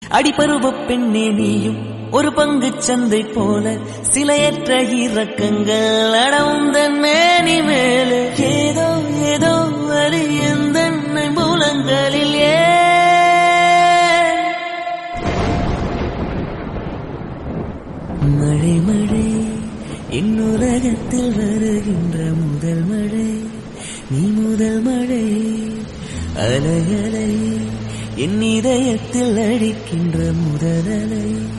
அடிபருவ பெண்ணே நீயும் ஒரு பங்கு சந்தை போல சிலையற்ற இறக்கங்கள் அடவுந்த மேனி மேலே ஏதோ ஏதோ அது எந்த மூலங்களில் ஏன் மழை மழை என் உலகத்தில் வருகின்ற முதல் மழை நீ முதல் மழை அலை அலை என் இதயத்தில் அடிக்கின்ற முதல் அலை